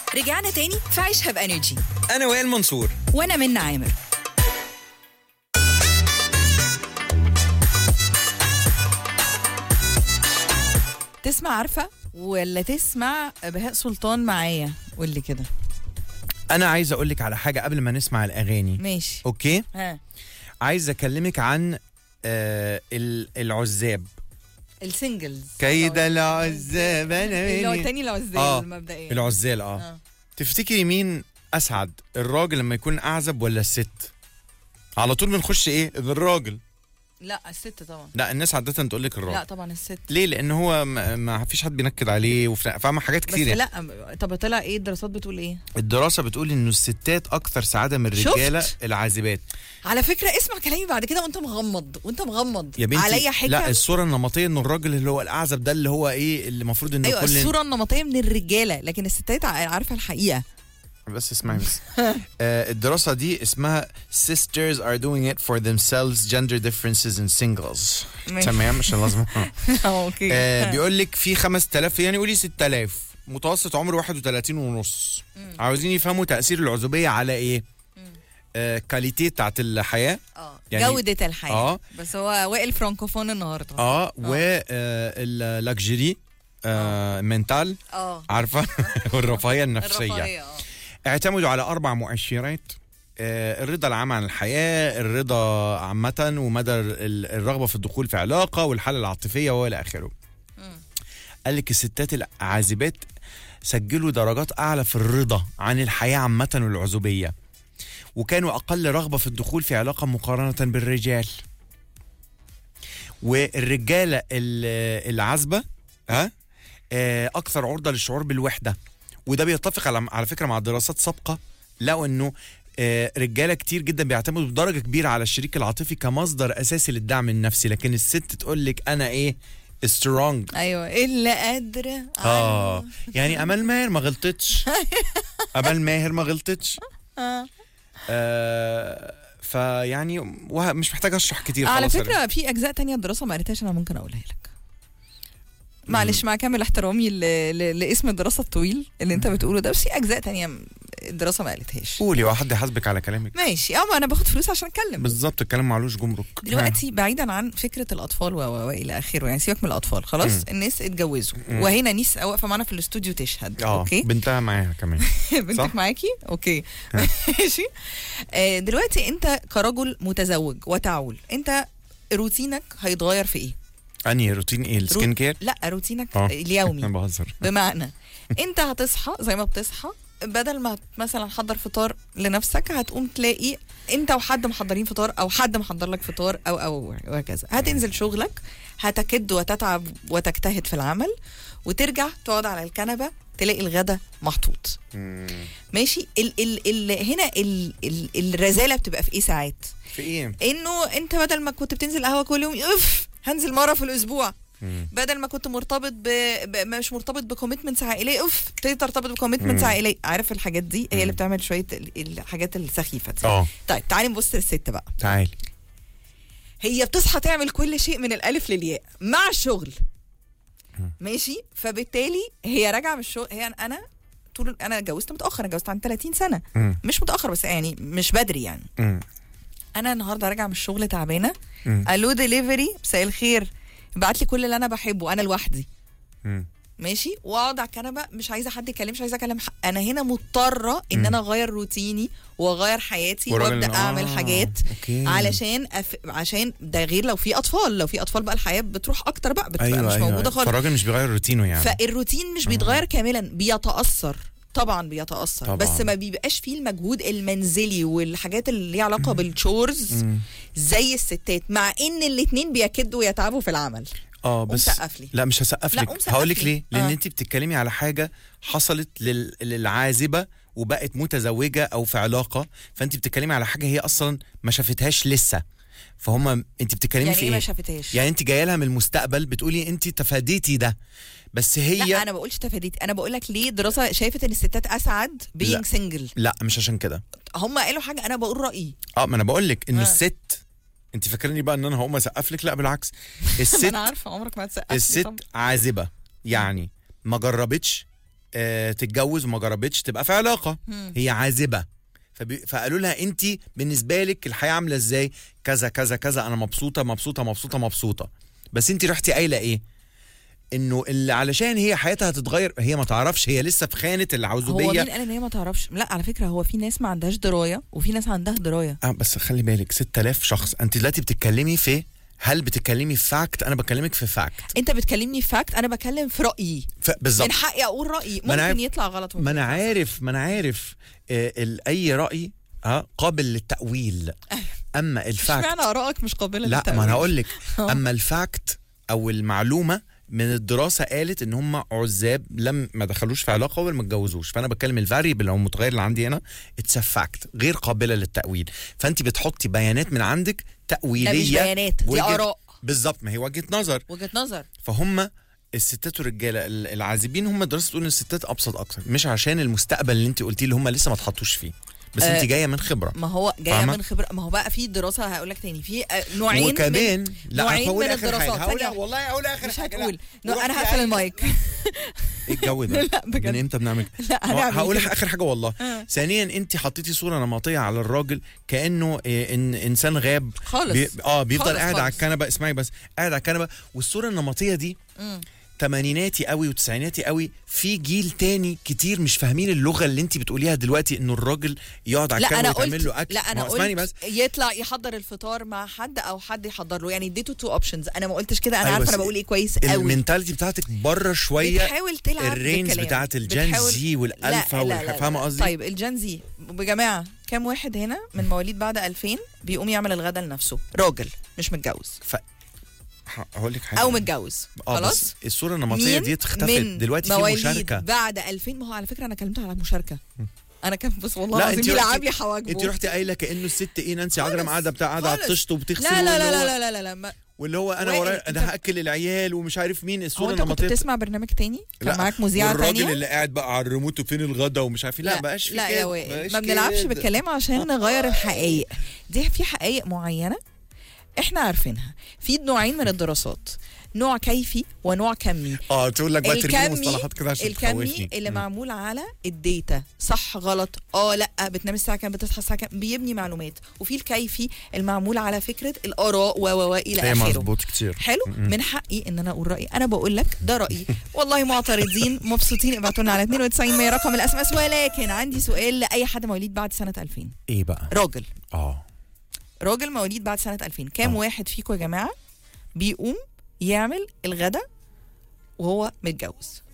رجعنا تاني في عيشها بانرجي انا وائل منصور وانا منى عامر تسمع عارفه ولا تسمع بهاء سلطان معايا قول لي كده انا عايز اقول لك على حاجه قبل ما نسمع الاغاني ماشي اوكي ها عايز اكلمك عن آه ال- العزاب السنجلز كيد العزاب انا اللي هو مني. التاني العزال آه، مبدئيا العزال اه آه. تفتكري مين اسعد الراجل لما يكون اعزب ولا الست على طول بنخش ايه الراجل لا الست طبعا لا الناس عاده تقول لك لا الراجل طبعا الست ليه لان هو ما, ما فيش حد بينكد عليه وفي- فاهمه حاجات بس كتير يعني. لا طب طلع ايه الدراسات بتقول ايه الدراسه بتقول انه الستات اكثر سعاده من الرجاله شفت؟ العازبات على فكره اسمع كلامي بعد كده وانت مغمض وانت مغمض يا بنتي عليا حكم لا الصوره النمطيه انه الراجل اللي هو الاعزب ده اللي هو ايه اللي المفروض انه ايوه كل الصوره النمطيه من الرجاله لكن الستات ع- عارفه الحقيقه بس اسمعي بس آه الدراسة دي اسمها Sisters are doing it for themselves gender differences in singles ماشي. تمام عشان لازم اوكي آه بيقول لك في 5000 يعني قولي 6000 متوسط عمر 31 ونص عاوزين يفهموا تأثير العزوبية على ايه؟ آه كاليتي بتاعت الحياة اه يعني- جوده الحياه آه. بس هو وائل فرانكوفون النهارده اه واللاكجري آه منتال اه عارفة والرفاهية النفسية الرفاهيه اه اعتمدوا على أربع مؤشرات آه، الرضا العام عن الحياة الرضا عامة ومدى ال- الرغبة في الدخول في علاقة والحالة العاطفية وإلى آخره قال لك الستات العازبات سجلوا درجات أعلى في الرضا عن الحياة عامة والعزوبية وكانوا أقل رغبة في الدخول في علاقة مقارنة بالرجال والرجالة ال- العازبة ها آه، أكثر عرضة للشعور بالوحدة وده بيتفق على على فكره مع دراسات سابقه لقوا انه آه، رجاله كتير جدا بيعتمدوا بدرجه كبيره على الشريك العاطفي كمصدر اساسي للدعم النفسي لكن الست تقول لك انا ايه سترونج ايوه الا قادره اه يعني امال ماهر ما غلطتش امال ماهر ما غلطتش آه. آه فيعني وه- مش محتاج اشرح كتير على خلاص فكره في اجزاء تانية الدراسه ما قريتهاش انا ممكن اقولها لك معلش مع كامل احترامي ل... ل... لاسم الدراسه الطويل اللي انت بتقوله ده بس في اجزاء تانية الدراسه ما قالتهاش قولي وحد يحاسبك على كلامك ماشي اه ما انا باخد فلوس عشان اتكلم بالظبط الكلام معلوش جمرك دلوقتي بعيدا عن فكره الاطفال و- و- والى اخره يعني سيبك من الاطفال خلاص مم. الناس اتجوزوا مم. وهنا نيس واقفه معانا في الاستوديو تشهد اه اوكي بنتها معاها كمان بنتك صح؟ معاكي اوكي ماشي آه، دلوقتي انت كرجل متزوج وتعول انت روتينك هيتغير في ايه انهي روتين ايه السكين كير لا روتينك آه. اليومي انا بهزر بمعنى انت هتصحى زي ما بتصحى بدل ما مثلا حضر فطار لنفسك هتقوم تلاقي انت وحد محضرين فطار او حد محضر لك فطار او او وهكذا هتنزل شغلك هتكد وتتعب وتجتهد في العمل وترجع تقعد على الكنبه تلاقي الغدا محطوط ماشي ال ال ال هنا ال ال الرزاله بتبقى في ايه ساعات في ايه انه انت بدل ما كنت بتنزل قهوه كل يوم اف هنزل مره في الاسبوع مم. بدل ما كنت مرتبط ب... ب... مش مرتبط بكوميتمنتس عائليه اوف ابتديت ترتبط بكوميتمنتس مم. عائليه عارف الحاجات دي هي مم. اللي بتعمل شويه ال- الحاجات السخيفه دي اه طيب تعالي نبص للست بقى تعالي هي بتصحى تعمل كل شيء من الالف للياء مع الشغل ماشي فبالتالي هي راجعه من الشغل هي انا طول انا اتجوزت متاخر انا اتجوزت عن 30 سنه مم. مش متاخر بس يعني مش بدري يعني مم. انا النهارده راجعه من الشغل تعبانه مم. الو ديليفري مساء الخير ابعت لي كل اللي انا بحبه انا لوحدي مم. ماشي واقعد على الكنبه مش عايزه حد يكلم مش عايزه اكلم ح- انا هنا مضطره ان مم. انا اغير روتيني واغير حياتي والراجل- وابدا اعمل آه، حاجات أوكي. علشان أف... عشان ده غير لو في اطفال لو في اطفال بقى الحياه بتروح اكتر بقى بتبقى ايوه مش ايوه موجوده خالص فالراجل مش بيغير روتينه يعني فالروتين مش بيتغير كاملا بيتاثر طبعا بيتاثر طبعاً. بس ما بيبقاش فيه المجهود المنزلي والحاجات اللي ليها علاقه بالشورز مم. زي الستات مع ان الاتنين بيكدوا ويتعبوا في العمل اه قوم بس سقف لي. لا مش هسقف لا، لك قوم سقف هقول لك لي. ليه لان آه. انت بتتكلمي على حاجه حصلت لل... للعازبه وبقت متزوجه او في علاقه فانت بتتكلمي على حاجه هي اصلا ما شافتهاش لسه فهم انت بتتكلمي يعني في ايه ايه ما شافتهاش يعني انت جايه لها من المستقبل بتقولي انت تفاديتي ده بس هي لا انا بقولش تفاديت انا بقول لك ليه دراسه شافت ان الستات اسعد لا. بينج سنجل لا مش عشان كده هم قالوا حاجه انا بقول رايي اه ما انا بقول لك انه آه. الست انت فاكرني بقى ان انا هقوم اسقف لك لا بالعكس ما الست انا عارفه عمرك ما هتسقف الست عازبه يعني ما جربتش آه تتجوز وما جربتش تبقى في علاقه مم. هي عازبه فبي... فقالوا لها انت بالنسبه لك الحياه عامله ازاي كذا كذا كذا انا مبسوطه مبسوطه مبسوطه مبسوطه بس انت رحتي قايله ايه انه اللي علشان هي حياتها تتغير هي ما تعرفش هي لسه في خانه هو مين العوزوبيه قال ان هي ما تعرفش لا على فكره هو في ناس ما عندهاش درايه وفي ناس عندها درايه اه بس خلي بالك 6000 شخص انت دلوقتي بتتكلمي في هل بتتكلمي في فاكت انا بكلمك في فاكت انت بتكلمني في فاكت انا بتكلم في رايي ف... بالظبط من حقي اقول رايي ما أنا عارف- ممكن يطلع غلط ما انا عارف ما انا عارف آه ال- اي راي اه قابل للتاويل اما الفاكت اشمعنى ارائك مش قابله لا للتأويل؟ ما انا هقول لك آه. اما الفاكت او المعلومه من الدراسه قالت ان هم عزاب لم ما دخلوش في علاقه وما اتجوزوش فانا بتكلم الفاريبل او المتغير اللي عندي هنا اتس فاكت غير قابله للتاويل فانت بتحطي بيانات من عندك لا تاويليه مش بيانات دي وجهة- اراء بالظبط ما هي وجهه نظر وجهه نظر فهم الستات والرجاله ال- العازبين هم الدراسه بتقول ان الستات ابسط اكتر مش عشان المستقبل اللي انت قلتيه اللي هم لسه ما اتحطوش فيه بس آه، انت جايه من خبره ما هو جايه فاهمة؟ من خبره ما هو بقى في دراسه هقول لك تاني في آه، نوعين من وكمان لا نوعين هقول من اخر الدراسات. حاجه هقول ثانية. والله هقول اخر مش حاجه لا. هتقول نو، ورحتي انا هقفل قايلة- المايك ايه الجو ده لا من بجد امتى بنعمل لا ما هو هنعمل هقول كده. اخر حاجه والله آه. ثانيا انت حطيتي صوره نمطيه على الراجل كانه إيه إن انسان غاب خالص بي اه بيفضل خالص قاعد على خالص. الكنبه اسمعي بس قاعد على الكنبه والصوره النمطيه دي مم. تمانيناتي قوي وتسعيناتي قوي في جيل تاني كتير مش فاهمين اللغه اللي انت بتقوليها دلوقتي انه الراجل يقعد على لا الكنبه انا ويتعمل قلت له اكل لا انا ما هو اسمعني قلت بس يطلع يحضر الفطار مع حد او حد يحضر له يعني اديته تو اوبشنز انا ما قلتش كده انا أيوة، عارفه بس انا بقول ايه كويس قوي المنتاليتي بتاعتك بره شويه بتحاول تلعب الرينج بالكلام. بتاعت الجين بتحاول- زي والالفا لا، لا، والح- لا، فاهمه لا. قصدي؟ طيب الجين زي بجماعه كام واحد هنا من مواليد بعد 2000 بيقوم يعمل الغدا لنفسه راجل مش متجوز ه- هقول لك حاجه او متجوز اه خلاص بس الصوره النمطيه مين دي اختفت من دلوقتي في مواليد مشاركه بعد 2000 ما هو على فكره انا كلمت على مشاركه انا كان بس والله لا، العظيم انتي يلعب رحتي- لي حواجبه انت رحتي قايله كانه الست ايه نانسي عجرم خالص، قاعده بتاع قاعده على خالص. الطشت وبتغسل لا لا لا واللي هو- لا لا لا لا ما- واللي هو انا وائل، ورايا انت- انا هاكل العيال ومش عارف مين هو الصوره انت كنت النمطيه بتسمع برنامج تاني كان لا، معاك مذيعه والراجل تانية اللي قاعد بقى على الريموت وفين الغدا ومش عارف إيه. لا, بقاش في لا كده يا وائل بقاش ما بنلعبش كده. بالكلام عشان نغير الحقائق دي في حقائق معينه احنا عارفينها في نوعين من الدراسات نوع كيفي ونوع كمي اه تقول لك بقى ترمي الكمي مصطلحات كده عشان الكمي تخوفني اللي مم. معمول على الداتا صح غلط اه لا بتنام الساعه كام بتصحى الساعه كام بيبني معلومات وفي الكيفي المعمول على فكره الاراء و و و الى هي اخره مظبوط كتير حلو م-م. من حقي ان انا اقول رايي انا بقول لك ده رايي والله معترضين مبسوطين ابعتوا لنا على 92 100 رقم الاس ام اس ولكن عندي سؤال لاي حد مواليد بعد سنه 2000 ايه بقى راجل اه راجل مواليد بعد سنه 2000 كام آه. واحد فيكم يا جماعه بيقوم يعمل الغدا وهو متجوز